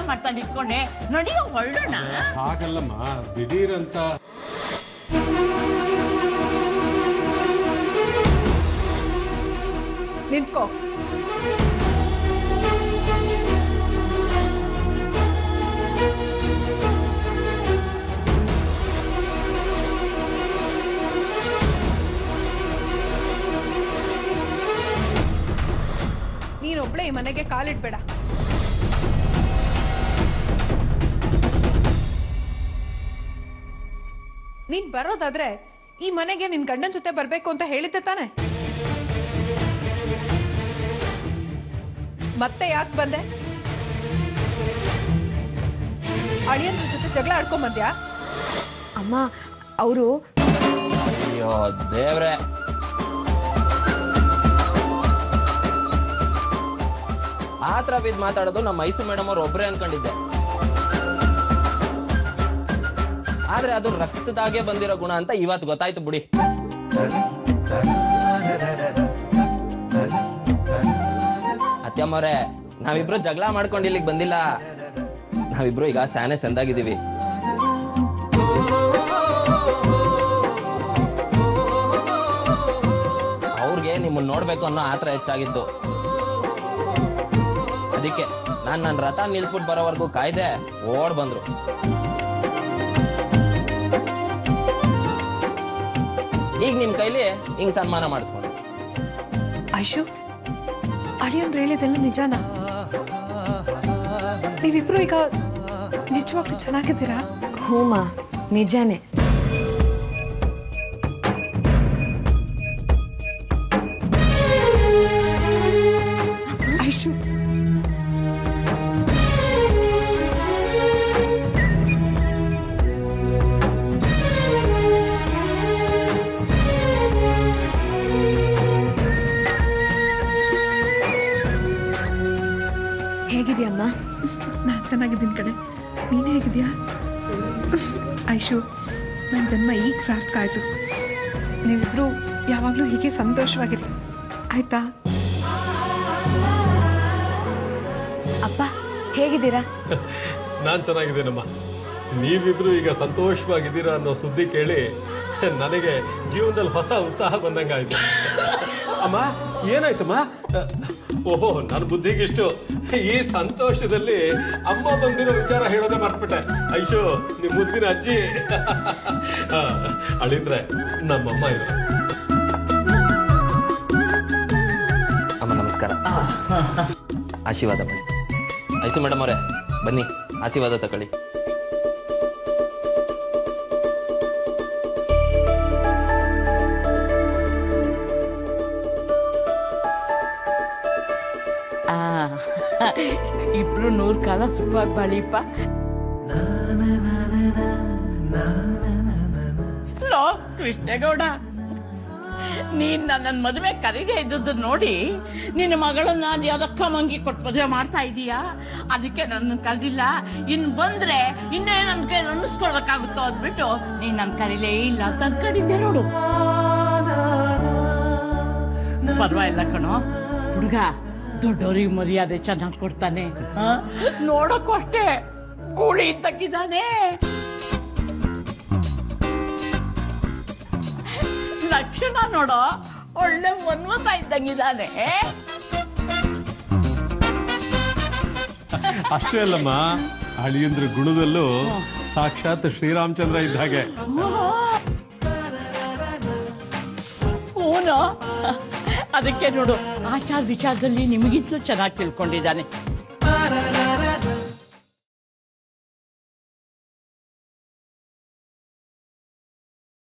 ಮಾಡ್ತಾ ನಿಂತ್ಕೊಂಡೆ ನಡಿಯೋ ಹೊರಡೋಣ ಹಾಗಲ್ಲಮ್ಮ ದಿಢೀರ್ ಅಂತ ನಿಂತ್ಕೋ ನೀನೊಬ್ಳೆ ಈ ಮನೆಗೆ ಕಾಲಿಡ್ಬೇಡ ನೀನ್ ಬರೋದಾದ್ರೆ ಈ ಮನೆಗೆ ನಿನ್ ಗಂಡನ ಜೊತೆ ಬರ್ಬೇಕು ಅಂತ ಹೇಳಿದ್ದೆ ತಾನೆ ಮತ್ತೆ ಯಾಕೆ ಬಂದೆ ಅಳಿಯನ್ರ ಜೊತೆ ಜಗಳ ಆಡ್ಕೊಂಡ್ ಬಂದ್ಯಾ ಅಮ್ಮ ಅವರು ಅಯ್ಯೋ ದೇವ್ರೆ ಆತರ ಬಿದ್ದು ಮಾತಾಡೋದು ನಮ್ಮ ಮೈಸೂರು ಮೇಡಮ್ ಅವ್ರು ಒಬ್ರೇ ಅನ್ಕೊಂಡಿದ್ದೆ ಆದ್ರೆ ಅದು ರಕ್ತದಾಗೆ ಬಂದಿರೋ ಗುಣ ಅಂತ ಇವತ್ತು ಗೊತ್ತಾಯ್ತು ಬಿಡಿ ಅತ್ಯಮ್ಮವ್ರೆ ನಾವಿಬ್ರು ಜಗಳ ಮಾಡ್ಕೊಂಡು ಇಲ್ಲಿಗೆ ಬಂದಿಲ್ಲ ನಾವಿಬ್ರು ಈಗ ಸ್ಯಾನೆ ಸಂದಾಗಿದ್ದೀವಿ ಅವ್ರಿಗೆ ನಿಮ್ಮನ್ನ ನೋಡ್ಬೇಕು ಅನ್ನೋ ಆತರ ಹೆಚ್ಚಾಗಿತ್ತು ಅದಕ್ಕೆ ನಾನು ನನ್ನ ರಥ ನಿಲ್ಸ್ಬಿಟ್ಟು ಬರೋವರೆಗೂ ಕಾಯ್ದೆ ಓಡ್ ಬಂದ್ರು ಈಗ ನಿಮ್ ಕೈಲಿ ಹಿಂಗ್ ಸನ್ಮಾನ ಮಾಡಿಸ್ಕೊಂಡು ಐಶು ಅಳಿಯನ್ರು ಹೇಳಿದೆಲ್ಲ ನಿಜಾನ ನೀವಿಬ್ರು ಈಗ ನಿಜವಾಗ್ಲೂ ಚೆನ್ನಾಗಿದ್ದೀರಾ ಹೂಮ ನಿಜಾನೇ ಐಶು ಹೇಗಿದೆಯಮ್ಮ ನಾನು ಚೆನ್ನಾಗಿದ್ದೀನಿ ಕಣೆ ನೀನು ಹೇಗಿದ್ಯಾ ಐಶು ನನ್ನ ಜನ್ಮ ಈಗ ಸಾರ್ಥಕ ಆಯಿತು ನೀವಿಬ್ರು ಯಾವಾಗಲೂ ಹೀಗೆ ಸಂತೋಷವಾಗಿರಿ ಆಯ್ತಾ ಅಪ್ಪ ಹೇಗಿದ್ದೀರಾ ನಾನು ಚೆನ್ನಾಗಿದ್ದೇನಮ್ಮ ನೀವಿಬ್ರು ಈಗ ಸಂತೋಷವಾಗಿದ್ದೀರಾ ಅನ್ನೋ ಸುದ್ದಿ ಕೇಳಿ ನನಗೆ ಜೀವನದಲ್ಲಿ ಹೊಸ ಉತ್ಸಾಹ ಬಂದಂಗಾಯ್ತು ಅಮ್ಮ ಏನಾಯ್ತಮ್ಮ ಓಹೋ ನನ್ನ ಬುದ್ಧಿಗಿಷ್ಟು ಈ ಸಂತೋಷದಲ್ಲಿ ಅಮ್ಮ ಬಂದಿರೋ ವಿಚಾರ ಹೇಳೋದೇ ಮರ್ತ್ಬಿಟ್ಟೆ ಐಶು ನಿಮ್ಮ ಮುದ್ದಿನ ಅಜ್ಜಿ ಆ, ಅಳಿಂದ್ರೆ ನಮ್ಮಮ್ಮ ಇದು ಅಮ್ಮ ನಮಸ್ಕಾರ ಆಶೀರ್ವಾದ ಬನ್ನಿ ಐಸು ಮೇಡಮ್ ಅವರೇ ಬನ್ನಿ ಆಶೀರ್ವಾದ ತಗೊಳ್ಳಿ ಆ, ಇಬ್ರು ನೂರ್ ಕಾಲ ಸುಖವಾಗಿ ಬಾಳಿಪ್ಪ ಲೋ ಕೃಷ್ಣೇಗೌಡ ನೀನ್ ನನ್ನ ಮದುವೆ ಕರೀದೆ ಇದ್ದದ್ದು ನೋಡಿ ನಿನ್ನ ಮಗಳನ್ನ ಅದು ಯಾವ್ದಕ್ಕ ಮಂಗಿ ಕೊಟ್ಟು ಮದುವೆ ಮಾಡ್ತಾ ಇದೀಯಾ ಅದಕ್ಕೆ ನನ್ನ ಕರೆದಿಲ್ಲ ಇನ್ ಬಂದ್ರೆ ಇನ್ನೇ ನನ್ನ ಕೈ ಅನ್ನಿಸ್ಕೊಳ್ಬೇಕಾಗುತ್ತೋ ಅಂದ್ಬಿಟ್ಟು ನೀನ್ ನನ್ನ ಕರೀಲೇ ಇಲ್ಲ ಅಂತ ಅನ್ಕೊಂಡಿದ್ದೆ ನೋಡು ಪರವಾಗಿಲ್ಲ ಕಣೋ ಹುಡುಗ ದೊಡ್ಡವ್ರಿಗೆ ಮರ್ಯಾದೆ ಚೆನ್ನಾಗಿ ಕೊಡ್ತಾನೆ ಆ? ನೋಡಕ್ಕೂ ಅಷ್ಟೇ ಕೂಳಿ ಇದ್ದಕ್ಕಿದ್ದಾನೆ ಲಕ್ಷಣ ನೋಡೋ ಒಳ್ಳೆ ಮನ್ಮತ ಇದ್ದಂಗಿದ್ದಾನೆ ಅಷ್ಟೇ ಅಲ್ಲಮ್ಮ ಅಳಿಯಂದ್ರ ಗುಣದಲ್ಲೂ ಸಾಕ್ಷಾತ್ ಶ್ರೀರಾಮಚಂದ್ರ ಇದ್ದ ಹಾಗೆ ಹೂನು ಅದಕ್ಕೆ ನೋಡು ಆಚಾರ ವಿಚಾರದಲ್ಲಿ ನಿಮಗಿಂತಲೂ ಚೆನ್ನಾಗಿ ತಿಳ್ಕೊಂಡಿದ್ದಾನೆ